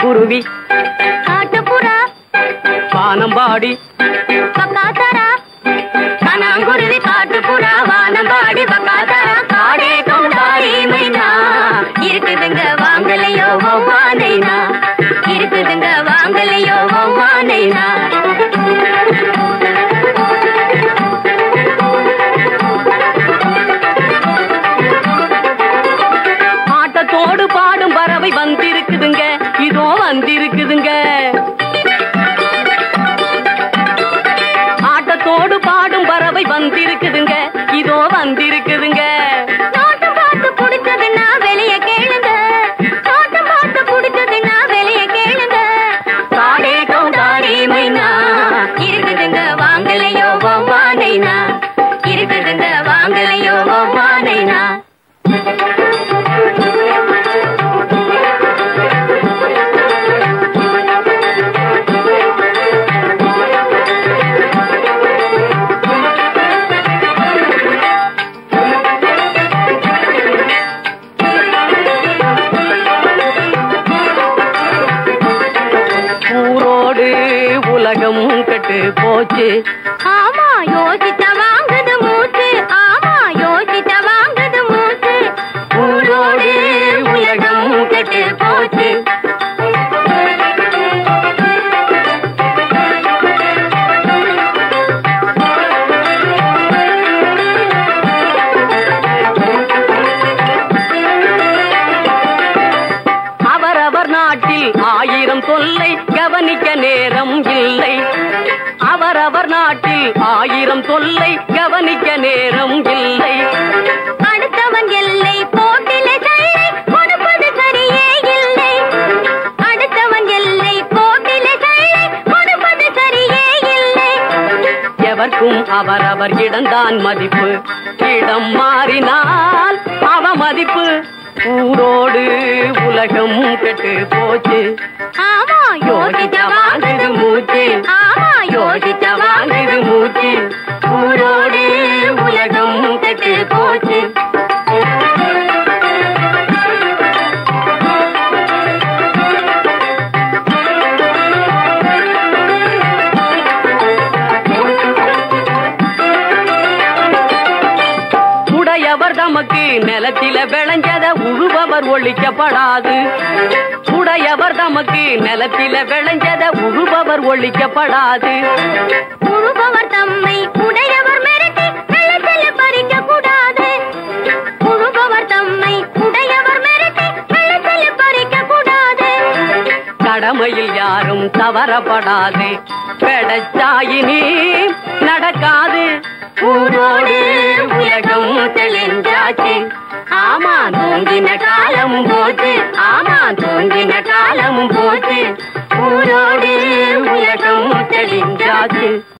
பனங்குருவி காட்டுப்புறா வானம்பாடி பக்காத்தரா கனாங்குருவி காட்டுப்புறா வானம்பாடி பக்காத்தரா காடே கௌதாரி மைனா இருக்குதுங்க வாங்கலையோ ஒவ்வானைனா இருக்குதுங்க வாங்கலையோ ஒவ்வானைனா ஆட்டத்தோடு பாடும் பறவை வந்திருக்குதுங்க இதோ வந்திருக்குதுங்க ஆட்டத்தோடு பாடும் பறவை வந்திருக்குதுங்க இதோ வந்திருக்குதுங்க தோட்டம் பார்த்து புடிச்சதுன்னா வெளிய கேளுங்க தோட்டம் பார்த்து புடிச்சதுன்னா வெளிய கேளுங்க காடே கௌதாரி மைனா இருக்குதுங்க வாங்கலையோ ஒவ்வானைனா இருக்குதுங்க வாங்கலையோ ஒவ்வானைனா ஊரோடு உலகம் கெட்டு போச்சு ஆமா யோசித்த வாங்குது மூச்சு ஆமா யோசித்த வாங்குது மூச்சு ஊரோடு உலகம் கெட்டு போச்சு அவரவர் நாட்டில் ஆயிரம் தொல்லை கவனிக்க நேரம் இல்லை அவரவர் நாட்டில் ஆயிரம் தொல்லை கவனிக்க நேரம் இல்லை அடுத்தவன் எல்லை போட்டில சள்ளை கொடுப்பது சரியே இல்லை அடுத்தவன் எல்லை போட்டில சள்ளை கொடுப்பது சரியே இல்லை எவர்க்கும் அவரவர் இடம்தான் மதிப்பு இடம் மாறினால் அவ மதிப்பு ஊரோடு உலகம் கெட்டு போச்சு ஆமா யோசித்த வாங்குது மூச்சு ஆமா யோசித்த வாங்குது மூச்சு ஊரோடு உலகம் கெட்டு போச்சு உடையவர் தமக்கு நிலத்தில விளைஞ்சத உழுபவர் ஒழிக்கப்படாது உடையவர் தமக்கு நிலத்தில விளைஞ்சத உழுபவர் ஒழிக்கப்படாது உழுபவர் தம்மை உடையவர் மிரட்டி வெள்ளத்தில் பறிக்க கூடாது உழுபவர் தம்மை உடையவர் மிரட்டி வெள்ளத்தில் பறிக்க கூடாது கடமையில் யாரும் தவறப்படாது பெடச்சாயினி நடக்காது ஊரோடு உலகம் தெளிஞ்சாச்சு ஆமா தூங்கின காலம் போச்சு ஆமா தூங்கின காலம் போச்சு ஊரோடு உலகம் தெளிஞ்சாச்சு